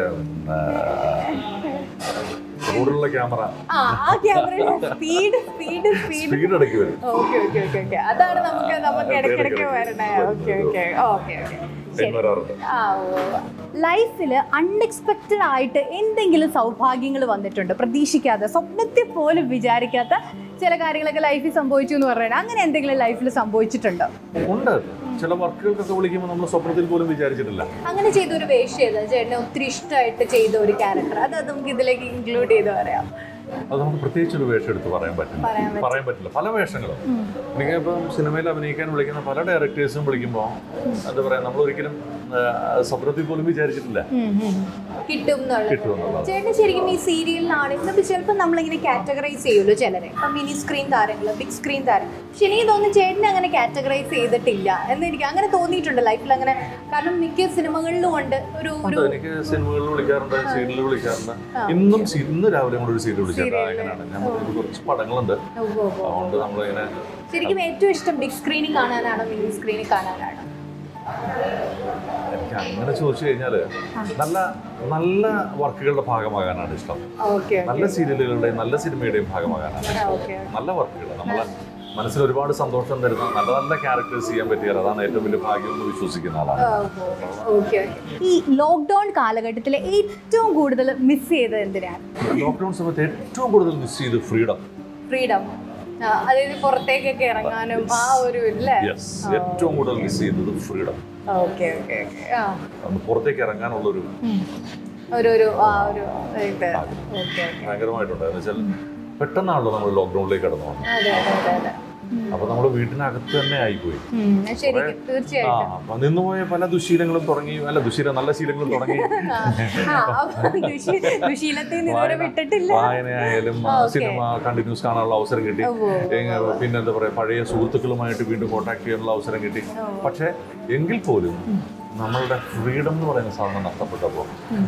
റോഡിലുള്ള ക്യാമറ ആ ആ camera speed speed speed speed ഇടയ്ക്ക് വരും ഓക്കെ ഓക്കെ ഓക്കെ ഓക്കെ അതാണ് നമുക്ക് നമുക്ക് ഇടയ്ക്കിടയ്ക്ക് വരണേ okay okay okay okay fine വരാറുണ്ട് ആ ലൈഫിൽ അൺഎക്സ്പെക്റ്റഡ് ആയിട്ട് എന്തെങ്കിലും സൗഭാഗ്യങ്ങൾ വന്നിട്ടുണ്ട് പ്രതീക്ഷിക്കാതെ സ്വപ്നത്തിൽ പോലും വിചാരിക്കാത്ത ചില കാര്യങ്ങളൊക്കെ ലൈഫിൽ സംഭവിച്ചു എന്ന് പറയുന്നത് അങ്ങനെ എന്തെങ്കിലും ലൈഫിൽ സംഭവിച്ചിട്ടുണ്ടോ ഉണ്ട് ചില വർക്കുകൾക്കൊക്കെ വിളിക്കുമ്പോൾ നമ്മൾ സ്വപ്നത്തിൽ പോലും വിചാരിച്ചിട്ടില്ല അങ്ങനെ ചെയ്ത ഒരു വേഷം ഏതാ ചേട്ടന് ഒത്തിരി ഇഷ്ടമായിട്ട് ചെയ്ത ഒരു ക്യാരക്ടർ അത് നമുക്ക് ഇതിലേക്ക് ഇൻക്ലൂഡ് ചെയ്ത് പറയാം അത് നമുക്ക് പ്രത്യേകിച്ച് ഒരു വേഷം എടുത്ത് പറയാൻ പറ്റില്ല പറയാൻ പറയാൻ പറ്റില്ല പല വേഷങ്ങളും എനിക്ക് ഇപ്പം സിനിമയിൽ അഭിനയിക്കാൻ വിളിക്കുന്ന പല ഡയറക്ടേഴ്സും വിളിക്കുമ്പോൾ എന്താ പറയാ നമ്മൾ ഒരിക്കലും ആ, സ്വപ്നത്തിൽ പോലും വിചാരിച്ചിട്ടില്ല കിട്ടും എന്നുള്ളത് കിട്ടുമെന്നുള്ളത് ചേട്ടൻ ശരിക്കും ഈ സീരിയലിലാണെങ്കിൽ ഇപ്പം ചിലപ്പോൾ നമ്മളിങ്ങനെ കാറ്റഗറൈസ് ചെയ്യുമല്ലോ ചിലരെ ഇപ്പം മിനി സ്ക്രീൻ താരങ്ങൾ ബിഗ് സ്ക്രീൻ താരം പക്ഷെ എനിക്ക് തോന്നുന്നു ചേട്ടനെ അങ്ങനെ കാറ്റഗറൈസ് ചെയ്തിട്ടില്ല എന്ന് എനിക്ക് അങ്ങനെ തോന്നിയിട്ടുണ്ട് ലൈഫിൽ അങ്ങനെ കാരണം മിക്ക സിനിമകളിലും ഉണ്ട് ഒരു ഒരു ഉണ്ട്. എനിക്ക് സിനിമകളിൽ വിളിക്കാറുണ്ട് സീരിയലിൽ വിളിക്കാറുണ്ട് ഇന്നും സീ- ഇന്ന് രാവിലെ കൂടെ ഒരു സീരിയൽ വിളിച്ചിട്ടുണ്ട് അങ്ങനെയാണ് ഞാൻ പറഞ്ഞത് കുറച്ച് പടങ്ങളുണ്ട് ഓ, ഓ, ഓ. അതുകൊണ്ട് നമ്മളിങ്ങനെ ശരിക്കും ഏറ്റവും ഇഷ്ടം ബിഗ് സ്ക്രീനിൽ കാണാനാണോ മിനി സ്ക്രീനിൽ കാണാനാണോ എനിക്ക് അങ്ങനെ ചോദിച്ചു കഴിഞ്ഞാല് നല്ല നല്ല വർക്കുകളുടെ ഭാഗമാകാനാണ് ഇഷ്ടം ഓക്കെ നല്ല സീരിയലുകളുടെയും നല്ല സിനിമയുടെയും ഭാഗമാകാനാണ് ഇഷ്ടം. ഓക്കെ നല്ല വർക്കുകൾ നമ്മളെ മനസ്സിൽ ഒരുപാട് സന്തോഷം തരുന്ന നല്ല നല്ല ക്യാരക്ടേഴ്സ് ചെയ്യാൻ പറ്റിയാൽ അതാണ് ഏറ്റവും വലിയ ഭാഗ്യം എന്ന് വിശ്വസിക്കുന്ന ആളാണ് ഓക്കെ ഈ ലോക്ക്ഡൌൺ കാലഘട്ടത്തിൽ ഏറ്റവും കൂടുതൽ മിസ് ചെയ്തത് എന്തിനാണ് ലോക്ക്ഡൌൺ സമയത്ത് ഏറ്റവും കൂടുതൽ മിസ് ചെയ്ത് ഫ്രീഡം ഫ്രീഡം അതായത് പുറത്തേക്കൊക്കെ ഇറങ്ങാനും ആ ഒരു അല്ലേ യെസ് ഏറ്റവും കൂടുതൽ മിസ് ചെയ്യുന്നത് ഫ്രീഡം ഓക്കെ ഓക്കെ ഓക്കെ ആ പുറത്തേക്ക് ഇറങ്ങാനുള്ളൊരു ഉം. ഒരു ഒരു ആ ഒരു ഇത് ഓക്കെ ഭയങ്കരമായിട്ടുണ്ട് എന്ന് വെച്ചാൽ പെട്ടെന്നാണല്ലോ നമ്മൾ ലോക്ക്ഡൌണിലേക്ക് കടന്നു വന്നത് അതെ അതെ അതെ അതെ അപ്പൊ നമ്മൾ വീട്ടിനകത്ത് തന്നെ ആയിപ്പോയി ഉം, ശരി ആ തീർച്ചയായിട്ടും അപ്പൊ നിന്നുപോയ പല ദുശീലങ്ങളും തുടങ്ങി അല്ല ദുശീലം നല്ല ശീലങ്ങളും തുടങ്ങി ആ അപ്പൊ ദുശീ- ദുശീലത്തിൽ നിന്ന് ഇതുവരെ വിട്ടിട്ടില്ല വായനയായാലും ആ, സിനിമ കണ്ടിന്യൂസ് കാണാനുള്ള അവസരം കിട്ടി ഉവ്വ് എങ്ങ- പിന്നെന്താ പറയാ പഴയ സുഹൃത്തുക്കളുമായിട്ട് വീണ്ടും കോൺടാക്ട് ചെയ്യാനുള്ള അവസരം കിട്ടി പക്ഷെ എങ്കിൽ പോലും നമ്മളുടെ ഫ്രീഡം എന്ന് പറയുന്ന സാധനം നഷ്ടപ്പെട്ടപ്പോൾ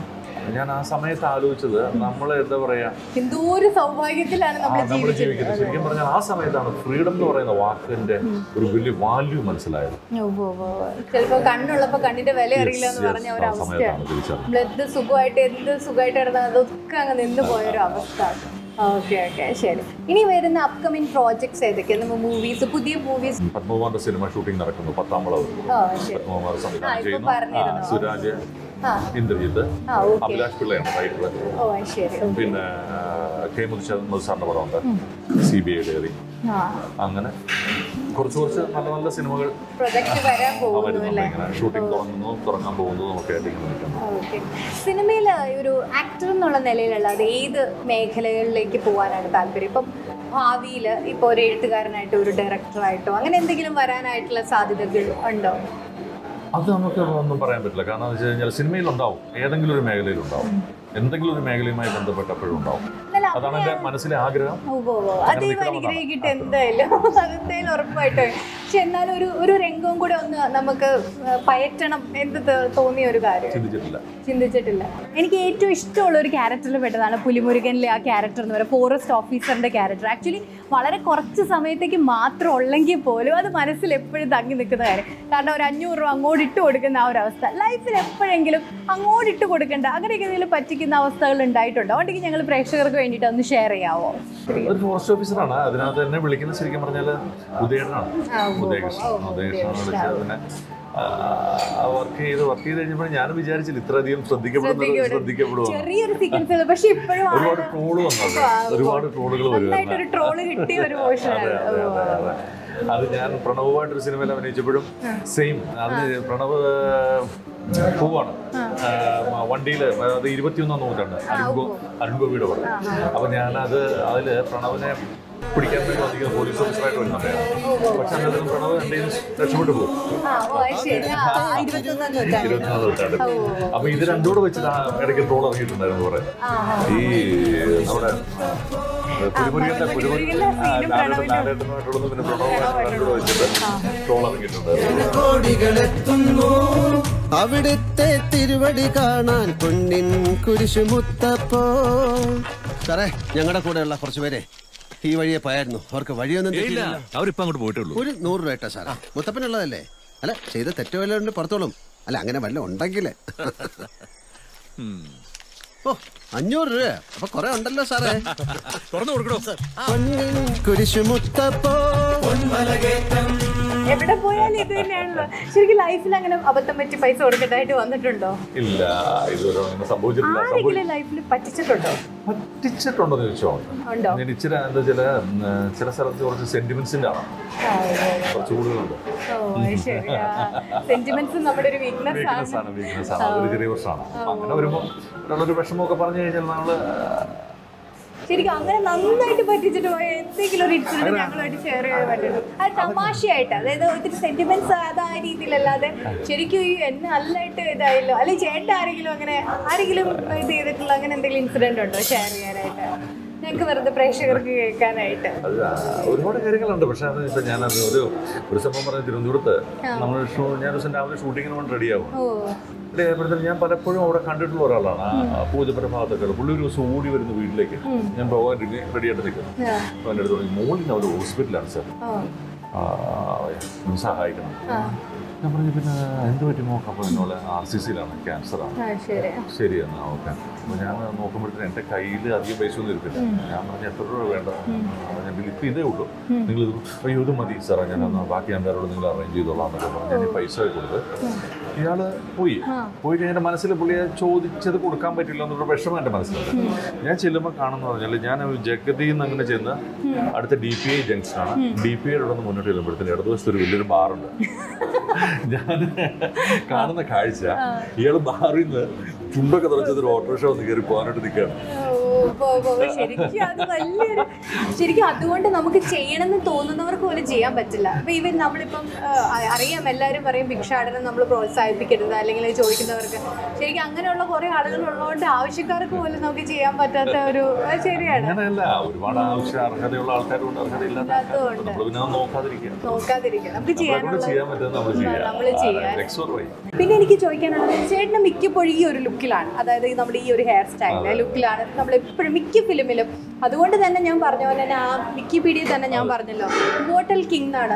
ഞാൻ ആ സമയത്ത് ആലോചിച്ചത് നമ്മൾ എന്താ പറയാ എന്തോ ഒരു സൗഭാഗ്യത്തിലാണ് നമ്മൾ നമ്മൾ ജീവിക്കുന്നത് ശരിക്കും പറഞ്ഞാൽ ആ സമയത്താണ് ഫ്രീഡം എന്ന് പറയുന്ന വാക്കിന്റെ ഒരു വലിയ വാല്യൂ മനസ്സിലായത് ചിലപ്പോ കണ്ണുള്ളപ്പോ കണ്ണിന്റെ വില അറിയില്ല എന്ന് Yes, പറഞ്ഞ yes, ഒരു ആ അവസ്ഥയാണ് സമയത്താണ് തിരിച്ചറിഞ്ഞത് നമ്മൾ എന്ത് സുഖമായിട്ട് എന്ത് സുഖമായിട്ട് കിടന്നാൽ അതൊക്കെ അങ്ങ് നിന്ന് പോയൊരു അവസ്ഥ ഓക്കെ ഓക്കെ ശരി ഇനി വരുന്ന അപ്കമിങ് പ്രോജക്ട്സ് ഏതൊക്കെയാണ് നമ്മൾ മൂവീസ് പുതിയ മൂവീസ് പത്മകുമാറിന്റെ സിനിമ ഷൂട്ടിംഗ് നടക്കുന്നു പത്താം വളവ് ഓ ശരി പത്മകുമാർ ആ, സംവിധാനം ഇപ്പൊ ചെയ്യുന്നു ആ, പറഞ്ഞിരുന്നു. സുരാജ് ആ ഇന്ദ്രജിത്ത് ആ ഓക്കെ അഭിലാഷ് പിള്ളയാണ് ടൈറ്റിൽ ഓ ശരി ഓക്കെ പിന്നെ ആ, കെ മുതുശാന്ത് സാറിന്റെ പടമുണ്ട് സി ബി ഐ ഡയറി ആ അങ്ങനെ കുറച്ച് കുറച്ച് നല്ല നല്ല സിനിമകൾ പ്രൊജക്ട് വരാൻ ആ, പോകുന്നു വരുന്നുണ്ട് അല്ലേ ഇങ്ങനെ ഷൂട്ടിംഗ് തുടങ്ങുന്നു തുടങ്ങാൻ പോകുന്നു നമുക്ക് ആയിട്ട് ഇങ്ങനെ നിൽക്കുന്നു ഓക്കെ സിനിമയിൽ ഒരു ആക്ടർ എന്നുള്ള നിലയിലുള്ള അത് ഏത് മേഖലകളിലേക്ക് പോകാനാണ് താല്പര്യം ഇപ്പം ഭാവിയിൽ ഇപ്പോൾ ഒരു എഴുത്തുകാരനായിട്ടോ ഒരു ഡയറക്ടറായിട്ടോ അങ്ങനെ എന്തെങ്കിലും വരാനായിട്ടുള്ള സാധ്യതകൾ ഉണ്ടോ അത് നമുക്ക് ഒന്നും പറയാൻ പറ്റില്ല കാരണം എന്ന് വെച്ച് കഴിഞ്ഞാൽ സിനിമയിൽ ഉണ്ടാവും ഏതെങ്കിലും ഒരു മേഖലയിൽ ഉണ്ടാവും എന്തെങ്കിലും ഒരു മേഖലയുമായി ബന്ധപ്പെട്ടപ്പോഴും ഉണ്ടാവും അല്ല അതാണ് എൻ്റെ മനസ്സിലെ ആഗ്രഹം ഓ, ഓ, ഓ. അത് നിൽക്കണമെന്നാണ്. അനുഗ്രഹിക്കട്ടെ എന്തായാലും അതെന്തായാലും ഉറപ്പായിട്ടും പക്ഷെ എന്നാലും ഒരു ഒരു രംഗവും കൂടെ ഒന്ന് നമുക്ക് ആ, പയറ്റണം എന്ന് ത- തോന്നിയ ഒരു കാര്യം ചിന്തിച്ചിട്ടില്ല ചിന്തിച്ചിട്ടില്ല എനിക്ക് ഏറ്റവും ഇഷ്ടമുള്ള ഒരു ക്യാരക്ടറിൽ പെട്ടതാണ് പുലിമുരുകനിലെ ആ ക്യാരക്ടർ എന്ന് പറയുന്നത് ഫോറസ്റ്റ് ഓഫീസറിന്റെ ക്യാരക്ടർ ആക്ച്വലി വളരെ കുറച്ച് സമയത്തേക്ക് മാത്രം ഉള്ളെങ്കിൽ പോലും അത് മനസ്സിൽ എപ്പോഴും തങ്ങി നിൽക്കുന്ന കാര്യം കാരണം ഒരു അഞ്ഞൂറ് രൂപ അങ്ങോട്ട് ഇട്ട് കൊടുക്കുന്ന ആ ഒരു അവസ്ഥ ലൈഫിൽ എപ്പോഴെങ്കിലും അങ്ങോട്ട് ഇട്ട് കൊടുക്കേണ്ട അങ്ങനെയൊക്കെ എന്തെങ്കിലും പറ്റിക്കുന്ന അവസ്ഥകൾ ഉണ്ടായിട്ടുണ്ടോ അതുകൊണ്ടെങ്കിൽ ഞങ്ങൾ പ്രേക്ഷകർക്ക് വേണ്ടിയിട്ട് ഒന്ന് ഷെയർ ചെയ്യാവോ ഒരു ഫോറസ്റ്റ് ഓഫീസറാണ് അതിനകത്ത് എന്നെ വിളിക്കുന്നത് ശരിക്കും പറഞ്ഞാൽ ഉദയനാണ് ആ, ഉവ്വ് ഉദയകൃഷ്ണൻ ഉവ്വ്. ഓ, ഉദയകൃഷ്ണൻ ഉദയകൃഷ്ണൻ. വിളിച്ചത് പിന്നെ വർക്ക് ചെയ്ത് വർക്ക് ചെയ്ത് കഴിഞ്ഞപ്പോൾ ഞാനും വിചാരിച്ചില്ല ഇത്രയധികം ശ്രദ്ധിക്കപ്പെടുന്നത് ശ്രദ്ധിക്കപ്പെടും. ശ്രദ്ധിക്കപ്പെടുമെന്ന് ചെറിയൊരു സീക്വൻസ് പക്ഷെ ഇപ്പോഴും ആ- ഒരുപാട് ട്രോള് വന്നത് ഒരുപാട് ട്രോളുകൾ വരുമായിരുന്നു നന്നായിട്ടൊരു ട്രോള് കിട്ടിയ ഒരു പോർഷനാണ് അതെ, അതെ, അതെ, അതെ. അത് ഞാൻ പ്രണവുമായിട്ടൊരു സിനിമയിൽ അഭിനയിച്ചപ്പോഴും സെയിം അതിന് പ്രണവ് ഏഹ്, പോവാണ് വണ്ടിയിൽ അത് ഇരുപത്തിയൊന്നാം നൂറ്റാണ്ട് അരുൺഗോ അരുൺഗോപിയുടെ പടം അപ്പൊ ഞാനത് അതില് പ്രണവിനെ പിടിക്കാൻ വേണ്ടി വന്നിരിക്കുന്ന പോലീസ് ഓഫീസറായിട്ട് വരുന്നുണ്ടായിരുന്നു പക്ഷെ അന്നേരം പ്രണവ് എൻ്റെ കയ്യിൽ നിന്ന് രക്ഷപ്പെട്ടു പോകും ആ, ഓ, അത് ശരി. ആ, ആ, ഇരുപത്തൊന്നാം നൂറ്റാണ്ട്. ഇരുപത്തിനാല് നൂറ്റാണ്ട് ഓ, ഓ, ഓ. അപ്പൊ ഇത് രണ്ടുകൂടെ വെച്ചിട്ട് ആ ഇടയ്ക്ക് ട്രോൾ ഇറങ്ങിയിട്ടുണ്ടായിരുന്നു കുറെ ആ, ആ. ഈ നമ്മുടെ പുലിമുരുകന്റെ പുലിമുരുകന്റെ scene ഉം പ്രണവിനും. നാടേട്ടനുമായിട്ടുള്ളത് പിന്നെ പ്രണവുമായിട്ടുള്ള വെച്ചിട്ട് ട്രോൾ ഇറങ്ങിയിട്ടുണ്ടായിരുന്നു കോടികളെത്തുന്നു അവിടുത്തെ തിരുവടി കാണാൻ പൊന്നിൻ കുരിശുമുത്തപ്പോ സാറേ ഞങ്ങളുടെ കൂടെയുള്ള കുറച്ച് പേരെ ഈ വഴിയെ പോയായിരുന്നു അവർക്ക് വഴിയൊന്നും ഇല്ല തെറ്റിയില്ല അവരിപ്പോ അങ്ങോട്ട് പോയിട്ടേ ഉള്ളൂ ഒരു നൂറ് രൂപ ഇട്ടാ സാറേ മുത്തപ്പനുള്ളതല്ലേ അല്ല ചെയ്ത തെറ്റ് വല്ലതുണ്ട് പുറത്തോളും അല്ല അങ്ങനെ വല്ല ഉണ്ടെങ്കിലേ ഓ അഞ്ഞൂറ് രൂപ അപ്പൊ കൊറേ ഉണ്ടല്ലോ സാറേ തുറന്നു കൊടുക്കണോ പൊന്നിൻ കുരിശുമുത്തപ്പോ എവിടെ പോയാലും ഇത് തന്നെയാണല്ലോ ശരിക്കും ലൈഫിൽ അങ്ങനെ അബദ്ധം പറ്റി പൈസ കൊടുക്കേണ്ടതായിട്ട് വന്നിട്ടുണ്ടോ ഇല്ല ഇതുവരെ അങ്ങനെ സംഭവിച്ചിട്ടില്ല സംഭവി- ആരെങ്കിലും ലൈഫിൽ പറ്റിച്ചിട്ടുണ്ടോ പറ്റിച്ചിട്ടുണ്ടോ എന്ന് ചോദിച്ചോ ഉണ്ടോ ഞാൻ ഇച്ചിരി എന്താ ചില ഉം, ചില സ്ഥലത്ത് കുറച്ച് സെന്റിമെന്റ്സിന്റെ ആണ് ആ, ഓ, ഓ, കുറച്ച് കൂടുതലുണ്ട് ഓ അത് ശരി സെന്റിമെന്റ്സ് നമ്മുടെ ഒരു വീക്ക്നെസ് വീക്ക്നെസ് ആണ് ആണ് വീക്ക്നെസ് ആണ് അതൊരു ചെറിയ പ്രശ്നമാണ് അപ്പൊ അങ്ങനെ വരുമ്പോൾ ഒരാളൊരു വിഷമമൊക്കെ പറഞ്ഞു കഴിഞ്ഞാൽ നമ്മള് ശരിക്കും അങ്ങനെ നന്നായിട്ട് പറ്റിച്ചിട്ട് പോയ എന്തെങ്കിലും ഒരു ഇൻസിഡന്റ് ഞങ്ങളുമായിട്ട് ഷെയർ ചെയ്യാൻ പറ്റുള്ളൂ അത് തമാശയായിട്ട് അതായത് ഒത്തിരി സെന്റിമെന്റ്സ് അത് ആ രീതിയിലല്ലാതെ ശരിക്കും ഈ എന്നെ നല്ലതായിട്ട് ഇതായല്ലോ അല്ലെങ്കിൽ ചേട്ടൻ ആരെങ്കിലും അങ്ങനെ ആരെങ്കിലും ഇത് ചെയ്തിട്ടുള്ള അങ്ങനെ എന്തെങ്കിലും ഇൻസിഡന്റ് ഉണ്ടോ ഷെയർ ചെയ്യാനായിട്ട് ഞങ്ങൾക്ക് വെറുതെ പ്രേക്ഷകർക്ക് കേൾക്കാനായിട്ട് അത് ഒരുപാട് കാര്യങ്ങളുണ്ട് പക്ഷെ അത് ഇപ്പൊ ഞാൻ ഒരു ഒരു സംഭവം പറഞ്ഞ തിരുവനന്തപുരത്ത് നമ്മൾ ഷൂ ഞാൻ ഒരു ദിവസം രാവിലെ ഷൂട്ടിങ്ങിന് വേണ്ടി റെഡിയാവും ഓ റെഡി ആയപ്പോഴത്തേക്കും ഞാൻ പലപ്പോഴും അവിടെ കണ്ടിട്ടുള്ള ഒരാളാണ് ആ പൂജപ്പുര ഭാഗത്തൊക്കെ പുള്ളി ഒരു ദിവസം ഓടി വരുന്നു വീട്ടിലേക്ക് ഞാൻ പോകാൻ റെഡി ആയിട്ട് നിൽക്കുന്നു ആ, അപ്പോൾ എൻ്റെ അടുത്ത് പറഞ്ഞു മോളിൽ ഒരു ഹോസ്പിറ്റലാണ് സാർ ഓ, ഒന്ന് സഹായിക്കണം ആ, ഞാൻ പറഞ്ഞു പിന്നെ എന്ത് പറ്റി നോക്കാം അപ്പോൾ എന്നോട് ആർ സി സിയിലാണ് ക്യാൻസറാണ് ആ, ശരി ശരി എന്നാ ഓക്കെ അപ്പോൾ ഞാൻ നോക്കുമ്പോഴത്തേന് എൻ്റെ കയ്യിൽ അധികം പൈസ ഒന്നും ഇരിപ്പില്ല ഞാൻ പറഞ്ഞു എത്ര രൂപ വേണ്ട അപ്പോൾ ഞാൻ ബില്ലിപ്പ് ഇതേ ഉള്ളൂ നിങ്ങൾ ഇത് അയ്യോ ഇത് മതി സാറേ ഞാൻ എന്നാ ബാക്കി ഞാൻ വേറെ നിങ്ങൾ അറേഞ്ച് ചെയ്തോളാം എന്നൊക്കെ പറഞ്ഞു ഞാൻ ഈ പൈസ കൊടുത്ത് ഇയാൾ പോയി പോയി കഴിഞ്ഞാൽ എൻ്റെ മനസ്സിൽ പുള്ളിയെ ചോദിച്ചത് കൊടുക്കാൻ പറ്റില്ല എന്നൊരു വിഷമം എൻ്റെ മനസ്സിലുണ്ട് ഞാൻ ചെല്ലുമ്പോൾ കാണുന്ന പറഞ്ഞാൽ ഞാൻ ജഗതിയിൽ നിന്ന് അങ്ങനെ ചെന്ന് അടുത്ത ഡി പി ഐ ജംഗ്ഷനാണ് ഡി പി ഐയുടെ നിന്ന് മുന്നോട്ട് ചെല്ലുമ്പോഴത്തേന് ഇടതുവശത്ത് ഒരു വലിയൊരു ബാറുണ്ട് ഞാൻ കാണുന്ന കാഴ്ച ഇയാൾ ബാറിൽ നിന്ന് ചുണ്ടൊക്കെ തുറച്ചത് ഒരു ഓട്ടോറിക്ഷ വന്ന് കയറി പോകാനായിട്ട് നിൽക്കുകയാണ് ഓ, പോ, പോ, പോ. ശരിക്കും അത് വലിയൊരു ശരിക്കും അതുകൊണ്ട് നമുക്ക് ചെയ്യണമെന്ന് തോന്നുന്നവർക്ക് പോലും ചെയ്യാൻ പറ്റില്ല അപ്പൊ ഈവൻ നമ്മളിപ്പം ആ, അറിയാം എല്ലാവരും പറയും ഭിക്ഷാടനം നമ്മൾ പ്രോത്സാഹിപ്പിക്കരുത് അല്ലെങ്കിൽ ചോദിക്കുന്നവർക്ക് ശരിക്കും അങ്ങനെയുള്ള കുറെ ആളുകൾ ഉള്ളതുകൊണ്ട് ആവശ്യക്കാർക്ക് പോലും നമുക്ക് ചെയ്യാൻ പറ്റാത്ത ഒരു അത് ശരിയാണ് അങ്ങനെയല്ല ഒരുപാട് ആവശ്യം അർഹതയുള്ള ആൾക്കാരുണ്ട് അർഹതയില്ലാത്ത ആൾക്കാരുണ്ട് നമ്മൾ പിന്നെ അത് നോക്കാതിരിക്കുക നോക്കാതിരിക്കുക നമുക്ക് നമ്മളെ കൊണ്ട് ചെയ്യാനുള്ള ചെയ്യാൻ പറ്റുന്നത് നമ്മൾ നമ്മൾ ചെയ്യാൻ ചെയ്യാം എക്സ്പ്ലോർ പിന്നെ എനിക്ക് ചോദിക്കാനുള്ളത് ചേട്ടന് മിക്കപ്പോഴും ഈ ഒരു ലുക്കിലാണ് അതായത് ഈ നമ്മുടെ ഈ ഒരു ഹെയർ സ്റ്റൈല് ലുക്കിലാണ് നമ്മൾ എപ്പോഴും മിക്ക ഫിലിമിലും അതുകൊണ്ട് തന്നെ ഞാൻ പറഞ്ഞ പോലെ തന്നെ ആ വിക്കിപീഡിയയിൽ തന്നെ ഞാൻ പറഞ്ഞല്ലോ മോട്ടൽ കിങ് എന്നാണ്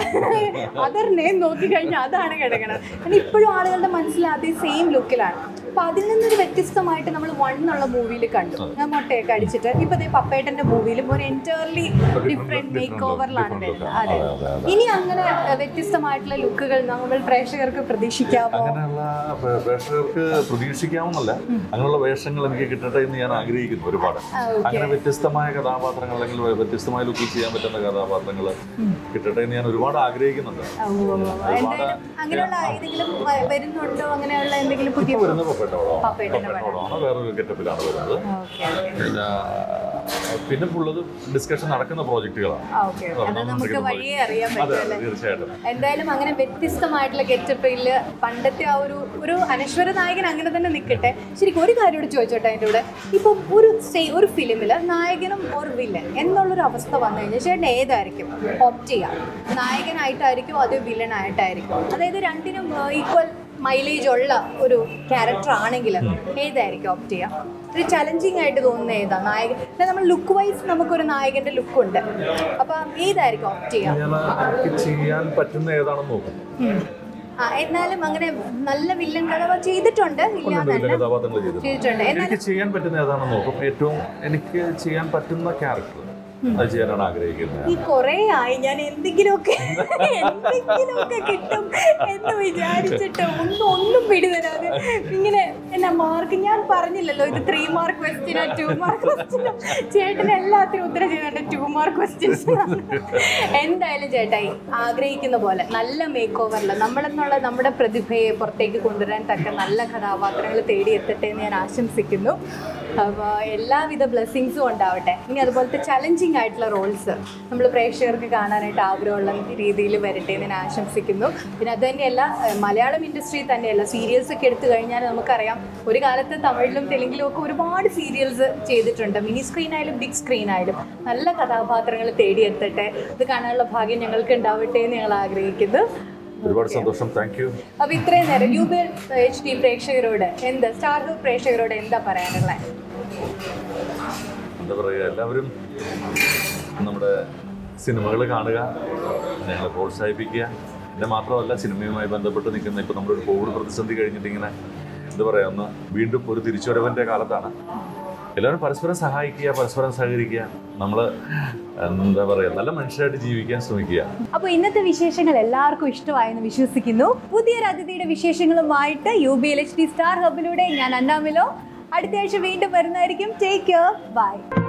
അതർ നെയിം നോക്കിക്കഴിഞ്ഞാൽ അതാണ് കിടക്കണം കാരണം ഇപ്പോഴും ആളുകളുടെ മനസ്സിൽ അതേ സെയിം ലുക്കിലാണ് അപ്പൊ അതിൽ നിന്നൊരു വ്യത്യസ്തമായിട്ട് നമ്മൾ വൺ എന്നുള്ള മൂവിയിൽ കണ്ടു ഞാൻ മുട്ടയൊക്കെ അടിച്ചിട്ട് ഇപ്പൊ ദേ പപ്പേട്ടന്റെ മൂവിയിലും ഒരു എൻറ്റയർലി ഡിഫറെന്റ് മേക്ക് ഓവറിലാണ് വരുന്നത് അതെ ഇനി അങ്ങനെ അഹ്, വ്യത്യസ്തമായിട്ടുള്ള ലുക്കുകൾ നമ്മൾ പ്രേക്ഷകർക്ക് പ്രതീക്ഷിക്കാമോ അങ്ങനെയുള്ള പ്രേ- പ്രേക്ഷകർക്ക് പ്രതീക്ഷിക്കാവുന്നല്ല അങ്ങനെയുള്ള വേഷങ്ങൾ എനിക്ക് കിട്ടട്ടെ എന്ന് ഞാൻ ആഗ്രഹിക്കുന്നു ഒരുപാട് ആ, okay. അങ്ങനെ വ്യത്യസ്തമായ കഥാപാത്രങ്ങൾ അല്ലെങ്കിൽ വ്യത്യസ്തമായ ലുക്കിൽ ചെയ്യാൻ പറ്റുന്ന കഥാപാത്രങ്ങൾ കിട്ടട്ടെ എന്ന് ഞാൻ ഒരുപാട് ആഗ്രഹിക്കുന്നുണ്ട് ആ, ഉവ്വ് ഉവ്വ് ഉവ്വ്. എന്തായാലും അങ്ങനെയുള്ള ഏതെങ്കിലും വ- വരുന്നുണ്ടോ അങ്ങനെയുള്ള എന്തെങ്കിലും പുതിയ ഇപ്പൊ വരുന്നത് പപ്പേട്ടോളോ പപ്പേട്ടൻ്റെ പപ്പേട്ടോളാണ് വേറൊരു ഗെറ്റപ്പിലാണ് വരുന്നത് ഓക്കെ പിന്നെ പിന്നെ ഉള്ളത് ഡിസ്കഷൻ നടക്കുന്ന പ്രോജക്റ്റുകളാണ് ആ ഓക്കെ അത് നമുക്ക് വഴിയേ അറിയാൻ അതെ പറ്റുമല്ലേ അതെ തീർച്ചയായിട്ടും എന്തായാലും അങ്ങനെ വ്യത്യസ്തമായിട്ടുള്ള ഗെറ്റപ്പിൽ പണ്ടത്തെ ആ ഒരു ഒരു അനശ്വര നായകൻ അങ്ങനെ തന്നെ നിൽക്കട്ടെ ശരിക്കും ഒരു കാര്യം കൂടി ചോദിച്ചോട്ടെ അതിൻ്റെ കൂടെ ഇപ്പം ഒരു സേ ഒരു ഫിലിമിൽ നായകനും ഒരു വില്ലൻ എന്നുള്ളൊരു അവസ്ഥ വന്നു കഴിഞ്ഞാൽ ചേട്ടൻ ഏതായിരിക്കും ഓപ്റ്റ് ചെയ്യാം നായകനായിട്ടായിരിക്കും അതോ വില്ലൻ ആയിട്ടായിരിക്കും അതായത് രണ്ടിനും ഈക്വൽ മൈലേജ് ഉള്ള ഒരു ക്യാരക്ടർ ആണെങ്കിൽ ഏതായിരിക്കും ഓപ്റ്റ് ചെയ്യാം ഒരു ചലഞ്ചിങ് ആയിട്ട് തോന്നുന്ന ഏതാ നായകൻ പിന്നെ നമ്മൾ ലുക്ക് വൈസ് നമുക്കൊരു നായകന്റെ ലുക്ക് ഉണ്ട് അപ്പം ഏതായിരിക്കും ഓപ്റ്റ് ചെയ്യാം ഞാൻ എനിക്ക് ചെയ്യാൻ പറ്റുന്ന ഏതാണെന്ന് നോക്കും ഉം. ആ എന്നാലും അങ്ങനെ നല്ല വില്ലൻ കഥ ചെയ്തിട്ടുണ്ട് ഉണ്ട് ഇല്ലാന്നല്ല ഇതിലെ കഥാപാത്രങ്ങൾ ചെയ്തിട്ടുണ്ട് ചെയ്തിട്ടുണ്ട് എന്നാലും എനിക്ക് ചെയ്യാൻ പറ്റുന്ന ഏതാണെന്ന് നോക്കും ഏറ്റവും എനിക്ക് ചെയ്യാൻ പറ്റുന്ന ക്യാരക്ടർ അത് ചെയ്യാനാണ് ആഗ്രഹിക്കുന്നത് ഈ കൊറേ ആയി ഞാൻ എന്തെങ്കിലുമൊക്കെ എന്തെങ്കിലുമൊക്കെ കിട്ടും എന്ന് വിചാരിച്ചിട്ട് ഒന്നും ഒന്നും പിടിതരാതെ ഇങ്ങനെ എന്നാ മാർക്ക് ഞാൻ പറഞ്ഞില്ലല്ലോ ഇത് ത്രീ മാർക്ക് ക്വസ്റ്റ്യനോ ടു മാർക്ക് ക്വസ്റ്റ്യനോ ചേട്ടൻ എല്ലാത്തിനും ഉത്തരം ചെയ്തിട്ട് ടു മാർക്ക് ക്വസ്റ്റ്യൻസ് എന്തായാലും ചേട്ടായി ആഗ്രഹിക്കുന്ന പോലെ നല്ല മേക്ക് ഓവറിൽ നമ്മളെന്നുള്ള നമ്മുടെ പ്രതിഭയെ പുറത്തേക്ക് കൊണ്ടുവരാൻ തക്ക നല്ല കഥാപാത്രങ്ങൾ തേടിയെത്തട്ടെ എന്ന് ഞാൻ ആശംസിക്കുന്നു അപ്പോൾ എല്ലാവിധ ബ്ലെസ്സിങ്സും ഉണ്ടാവട്ടെ ഇനി അതുപോലത്തെ ചലഞ്ചിങ് ആയിട്ടുള്ള റോൾസ് നമ്മൾ പ്രേക്ഷകർക്ക് കാണാനായിട്ട് ആഗ്രഹമുള്ള രീതിയിൽ വരട്ടെ എന്ന് ഞാൻ ആശംസിക്കുന്നു പിന്നെ അത് തന്നെയല്ല ഏഹ് മലയാളം ഇൻഡസ്ട്രിയിൽ തന്നെയല്ല സീരിയൽസ് ഒക്കെ എടുത്തു കഴിഞ്ഞാൽ നമുക്കറിയാം ഒരു കാലത്ത് തമിഴിലും തെലുങ്കിലും ഒക്കെ ഒരുപാട് സീരിയൽസ് ചെയ്തിട്ടുണ്ട് മിനി സ്ക്രീൻ ആയാലും ബിഗ് സ്ക്രീൻ ആയാലും നല്ല കഥാപാത്രങ്ങൾ തേടിയെത്തട്ടെ ഇത് കാണാനുള്ള ഭാഗ്യം ഞങ്ങൾക്ക് ഉണ്ടാവട്ടെ എന്ന് ഞങ്ങൾ ആഗ്രഹിക്കുന്നു ഒരുപാട് സന്തോഷം താങ്ക് യു അപ്പൊ ഇത്രയും നേരം യൂബിൽ എച്ച് ഡി പ്രേക്ഷകരോട് എന്താ സ്റ്റാർ പ്രേക്ഷകരോട് എന്താ പറയാനുള്ളത് എന്താ പറയുക എല്ലാവരും നമ്മുടെ സിനിമകൾ കാണുക ഞങ്ങളെ പ്രോത്സാഹിപ്പിക്കുക എന്നെ മാത്രമല്ല സിനിമയുമായി ബന്ധപ്പെട്ട് നിൽക്കുന്ന ഇപ്പോൾ നമ്മുടെ ഒരു കോവിഡ് പ്രതിസന്ധി കഴിഞ്ഞിട്ട് ഇങ്ങനെ എന്താ പറയുക ഒന്ന് വീണ്ടും ഒരു തിരിച്ചുവരവൻ്റെ കാലത്താണ് എല്ലാവരും പരസ്പരം സഹായിക്കുക പരസ്പരം സഹകരിക്കുക നമ്മൾ എന്താ പറയുക നല്ല മനുഷ്യരായിട്ട് ജീവിക്കാൻ ശ്രമിക്കുക അപ്പോൾ ഇന്നത്തെ വിശേഷങ്ങൾ എല്ലാവർക്കും ഇഷ്ടമായെന്ന് വിശ്വസിക്കുന്നു പുതിയൊരു അതിഥിയുടെ വിശേഷങ്ങളുമായിട്ട് U B L H D star ഹബിലൂടെ ഞാൻ അന്നാമിലോ അടുത്ത ആഴ്ച വീണ്ടും വരുന്നതായിരിക്കും ടേക്ക് കെയർ ബൈ